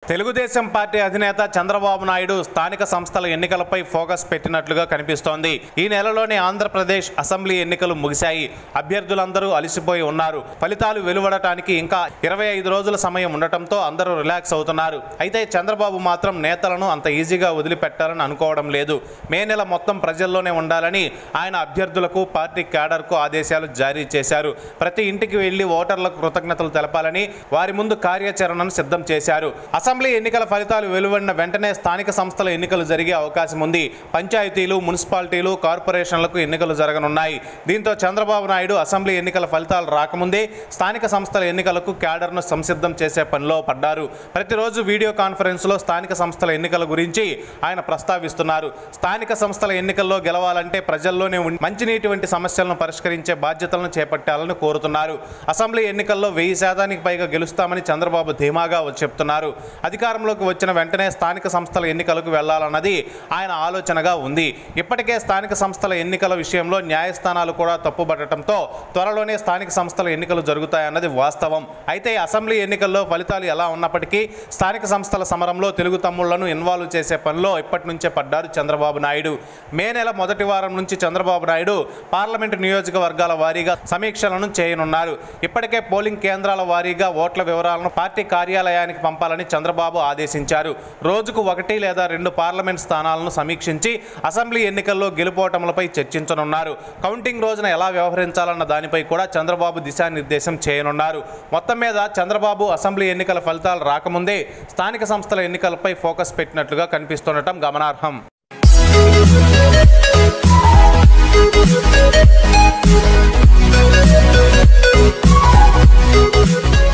Telugu Desam party అధినేత చంద్రబాబు నాయుడు స్థానిక సంస్థల ఎన్నికలపై ఫోకస్ పెట్టినట్లుగా కనిపిస్తోంది ఈ నెలలోనే ఆంధ్రప్రదేశ్ అసెంబ్లీ ఎన్నికలు ముగిశాయి అభ్యర్థులందరూ అలసిపోయి ఉన్నారు ఫలితాలు వెలువడటానికి ఇంకా ఇరవై ఐదు రోజుల సమయం ఉండటంతో అందరూ రిలాక్స్ అవుతున్నారు అయితే చంద్రబాబు మాత్రం నేతలను అంత ఈజీగా వదిలిపెట్టాలని అనుకోవడం లేదు మే నెల మొత్తం ప్రజల్లోనే ఉండాలని ఆయన అభ్యర్థులకు పార్టీ క్యాడర్కు ఆదేశాలు జారీ చేశారు ప్రతి ఇంటికి వెళ్లి ఓటర్లకు కృతజ్ఞతలు తెలపాలని వారి ముందు కార్యాచరణను సిద్ధం చేశారు అసెంబ్లీ ఎన్నికల ఫలితాలు వెలువడిన వెంటనే స్థానిక సంస్థల ఎన్నికలు జరిగే అవకాశం ఉంది పంచాయతీలు మున్సిపాలిటీలు కార్పొరేషన్లకు ఎన్నికలు జరగనున్నాయి దీంతో చంద్రబాబు నాయుడు అసెంబ్లీ ఎన్నికల ఫలితాలు రాకముందే స్థానిక సంస్థల ఎన్నికలకు క్యాడర్ను సంసిద్ధం చేసే పనిలో పడ్డారు ప్రతిరోజు వీడియో కాన్ఫరెన్స్లో స్థానిక సంస్థల ఎన్నికల గురించి ఆయన ప్రస్తావిస్తున్నారు స్థానిక సంస్థల ఎన్నికల్లో గెలవాలంటే ప్రజల్లోనే ఉండి మంచినీటి వంటి సమస్యలను పరిష్కరించే బాధ్యతలను చేపట్టాలని కోరుతున్నారు అసెంబ్లీ ఎన్నికల్లో వెయ్యి శాతానికి పైగా గెలుస్తామని చంద్రబాబు ధీమాగా చెప్తున్నారు అధికారంలోకి వచ్చిన వెంటనే స్థానిక సంస్థల ఎన్నికలకు వెళ్లాలన్నది ఆయన ఆలోచనగా ఉంది ఇప్పటికే స్థానిక సంస్థల ఎన్నికల విషయంలో న్యాయస్థానాలు కూడా తప్పుబట్టడంతో త్వరలోనే స్థానిక సంస్థల ఎన్నికలు జరుగుతాయన్నది వాస్తవం అయితే అసెంబ్లీ ఎన్నికల్లో ఫలితాలు ఎలా ఉన్నప్పటికీ స్థానిక సంస్థల సమరంలో తెలుగు తమ్ముళ్లను ఇన్వాల్వ్ చేసే పనిలో ఇప్పటి నుంచే పడ్డారు చంద్రబాబు నాయుడు మే నెల మొదటి వారం నుంచి చంద్రబాబు నాయుడు పార్లమెంటు నియోజకవర్గాల వారీగా సమీక్షలను చేయనున్నారు ఇప్పటికే పోలింగ్ కేంద్రాల వారీగా ఓట్ల వివరాలను పార్టీ కార్యాలయానికి పంపాలని చంద్రబాబు ఆదేశించారు రోజుకు ఒకటి లేదా రెండు పార్లమెంట్ స్థానాలను సమీక్షించి అసెంబ్లీ ఎన్నికల్లో గెలుపోటములపై చర్చించనున్నారు కౌంటింగ్ రోజున ఎలా వ్యవహరించాలన్న దానిపై కూడా చంద్రబాబు దిశానిర్దేశం చేయనున్నారు మొత్తం మీద చంద్రబాబు అసెంబ్లీ ఎన్నికల ఫలితాలు రాకముందే స్థానిక సంస్థల ఎన్నికలపై ఫోకస్ పెట్టినట్లుగా కనిపిస్తుండటం గమనార్హం Thank you.